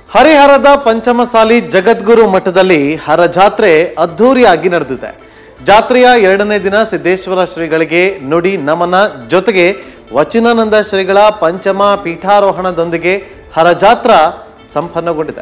ಹರಿಹರದ ಪಂಚಮಸಾಲಿ ಜಗದ್ಗುರು ಮಠದಲ್ಲಿ ಹರಜಾತ್ರೆ ಅದ್ಧೂರಿಯಾಗಿ ನಡೆದಿದೆ ಜಾತ್ರೆಯ ಎರಡನೇ ದಿನ ಸಿದ್ದೇಶ್ವರ ಶ್ರೀಗಳಿಗೆ ನುಡಿ ನಮನ ಜೊತೆಗೆ ವಚನಾನಂದ ಶ್ರೀಗಳ ಪಂಚಮ ಪೀಠಾರೋಹಣದೊಂದಿಗೆ ಹರಜಾತ್ರ ಸಂಪನ್ನಗೊಂಡಿದೆ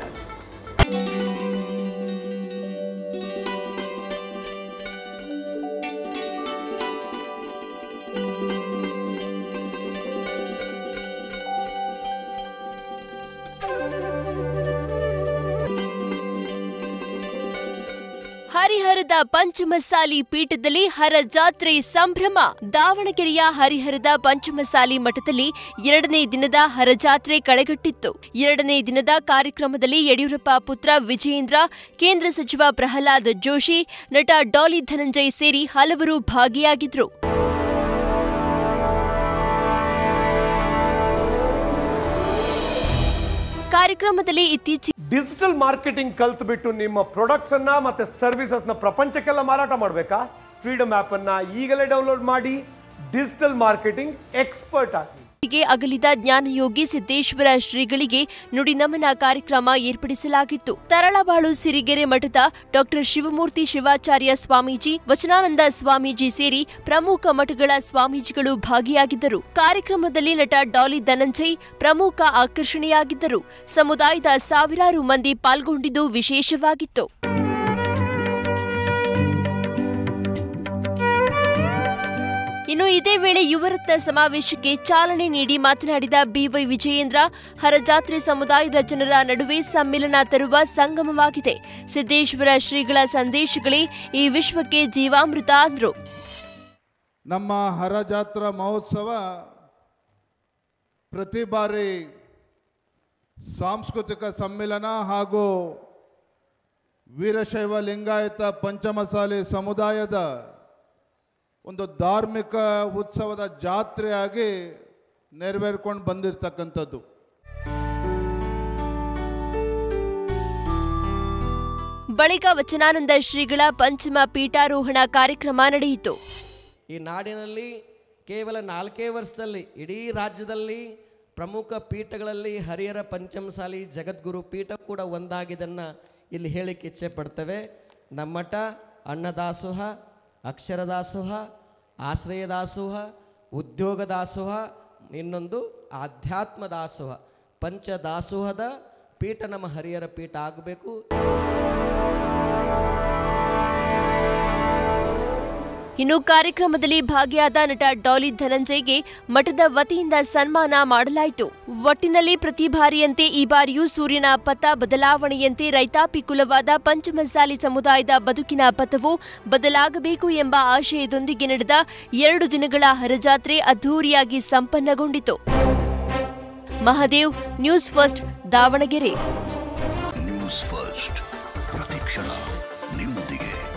ಹರಿಹರದ ಪಂಚಮಸಾಲಿ ಪೀಠದಲ್ಲಿ ಹರ ಜಾತ್ರೆ ಸಂಭ್ರಮ ದಾವಣಗೆರೆಯ ಹರಿಹರದ ಪಂಚಮಸಾಲಿ ಮಠದಲ್ಲಿ ಎರಡನೇ ದಿನದ ಹರಜಾತ್ರೆ ಕಳೆಗಟ್ಟಿತ್ತು ಎರಡನೇ ದಿನದ ಕಾರ್ಯಕ್ರಮದಲ್ಲಿ ಯಡಿಯೂರಪ್ಪ ಪುತ್ರ ವಿಜಯೇಂದ್ರ ಕೇಂದ್ರ ಸಚಿವ ಪ್ರಹ್ಲಾದ್ ಜೋಶಿ ನಟ ಡಾಲಿ ಧನಂಜಯ್ ಸೇರಿ ಹಲವರು ಭಾಗಿಯಾಗಿದ್ರು ಕಾರ್ಯಕ್ರಮದಲ್ಲಿ ಇತ್ತೀಚೆಗೆ ಡಿಜಿಟಲ್ ಮಾರ್ಕೆಟಿಂಗ್ ಕಲ್ತ್ಬಿಟ್ಟು ನಿಮ್ಮ ಪ್ರಾಡಕ್ಟ್ಸ್ ಅನ್ನ ಮತ್ತೆ ಸರ್ವಿಸಸ್ ನ ಪ್ರಪಂಚಕ್ಕೆಲ್ಲ ಮಾರಾಟ ಮಾಡಬೇಕಾ ಫ್ರೀಡಮ್ ಆಪ್ ಅನ್ನ ಈಗಲೇ ಡೌನ್ಲೋಡ್ ಮಾಡಿ ಡಿಜಿಟಲ್ ಮಾರ್ಕೆಟಿಂಗ್ ಎಕ್ಸ್ಪರ್ಟ್ ಆಗಿ ಗೆ ಅಗಲಿದ ಜ್ಞಾನಯೋಗಿ ಸಿದ್ದೇಶ್ವರ ಶ್ರೀಗಳಿಗೆ ನುಡಿ ನಮನ ಕಾರ್ಯಕ್ರಮ ಏರ್ಪಡಿಸಲಾಗಿತ್ತು ತರಳಬಾಳು ಸಿರಿಗೆರೆ ಮಠದ ಡಾಕ್ಟರ್ ಶಿವಮೂರ್ತಿ ಶಿವಾಚಾರ್ಯ ಸ್ವಾಮೀಜಿ ವಚನಾನಂದ ಸ್ವಾಮೀಜಿ ಸೇರಿ ಪ್ರಮುಖ ಮಠಗಳ ಸ್ವಾಮೀಜಿಗಳು ಭಾಗಿಯಾಗಿದ್ದರು ಕಾರ್ಯಕ್ರಮದಲ್ಲಿ ನಟ ಡಾಲಿ ಧನಂಜಯ್ ಪ್ರಮುಖ ಆಕರ್ಷಣೆಯಾಗಿದ್ದರು ಸಮುದಾಯದ ಸಾವಿರಾರು ಮಂದಿ ಪಾಲ್ಗೊಂಡಿದ್ದು ವಿಶೇಷವಾಗಿತ್ತು ಇನ್ನು ಇದೇ ವೇಳೆ ಯುವರತ್ನ ಸಮಾವೇಶಕ್ಕೆ ಚಾಲನೆ ನೀಡಿ ಮಾತನಾಡಿದ ಬಿವೈ ವಿಜಯೇಂದ್ರ ಹರಜಾತ್ರೆ ಸಮುದಾಯದ ಜನರ ನಡುವೆ ಸಮ್ಮಿಲನ ತರುವ ಸಂಗಮವಾಗಿದೆ ಸಿದ್ದೇಶ್ವರ ಶ್ರೀಗಳ ಸಂದೇಶಗಳೇ ಈ ವಿಶ್ವಕ್ಕೆ ಜೀವಾಮೃತ ಅಂದ್ರು ನಮ್ಮ ಹರಜಾತ್ರಾ ಮಹೋತ್ಸವ ಪ್ರತಿ ಬಾರಿ ಸಾಂಸ್ಕೃತಿಕ ಸಮ್ಮಿಲನ ಹಾಗೂ ವೀರಶೈವ ಲಿಂಗಾಯತ ಪಂಚಮಸಾಲಿ ಸಮುದಾಯದ ಒಂದು ಧಾರ್ಮಿಕ ಉತ್ಸವದ ಜಾತ್ರೆಯಾಗಿ ನೆರವೇರ್ಕೊಂಡು ಬಂದಿರತಕ್ಕಂಥದ್ದು ಬಳಿಕ ವಚನಾನಂದ ಶ್ರೀಗಳ ಪಂಚಮ ಪೀಠಾರೋಹಣ ಕಾರ್ಯಕ್ರಮ ನಡೆಯಿತು ಈ ನಾಡಿನಲ್ಲಿ ಕೇವಲ ನಾಲ್ಕೇ ವರ್ಷದಲ್ಲಿ ಇಡೀ ರಾಜ್ಯದಲ್ಲಿ ಪ್ರಮುಖ ಪೀಠಗಳಲ್ಲಿ ಹರಿಹರ ಪಂಚಮಸಾಲಿ ಜಗದ್ಗುರು ಪೀಠ ಕೂಡ ಒಂದಾಗಿದ್ದನ್ನು ಇಲ್ಲಿ ಹೇಳಿಕ್ಕೆ ಇಚ್ಛೆ ಪಡ್ತೇವೆ ನಮ್ಮಟ ಅನ್ನದಾಸೋಹ ಅಕ್ಷರ ದಾಸೋಹ ಆಶ್ರಯ ದಾಸೋಹ ಉದ್ಯೋಗ ದಾಸೋಹ ಇನ್ನೊಂದು ಆಧ್ಯಾತ್ಮ ದಾಸೋಹ ಪಂಚ ದಾಸೋಹದ ಪೀಠ ನಮ್ಮ ಹರಿಹರ ಪೀಠ ಆಗಬೇಕು ಇನ್ನು ಕಾರ್ಯಕ್ರಮದಲ್ಲಿ ಭಾಗಿಯಾದ ನಟ ಡಾಲಿ ಧನಂಜಯ್ಗೆ ಮಠದ ವತಿಯಿಂದ ಸನ್ಮಾನ ಮಾಡಲಾಯಿತು ಒಟ್ಟಿನಲ್ಲಿ ಪ್ರತಿ ಬಾರಿಯಂತೆ ಈ ಬಾರಿಯೂ ಸೂರ್ಯನ ಪಥ ಬದಲಾವಣೆಯಂತೆ ರೈತಾಪಿ ಕುಲವಾದ ಪಂಚಮಸಾಲಿ ಸಮುದಾಯದ ಬದುಕಿನ ಪಥವು ಬದಲಾಗಬೇಕು ಎಂಬ ಆಶಯದೊಂದಿಗೆ ನಡೆದ ಎರಡು ದಿನಗಳ ಹರಜಾತ್ರೆ ಅದ್ಧೂರಿಯಾಗಿ ಸಂಪನ್ನಗೊಂಡಿತು Mahadev news first Davanagere news first ಪ್ರತಿಕ್ಷಣ ನಿಮ್ಮೊಂದಿಗೆ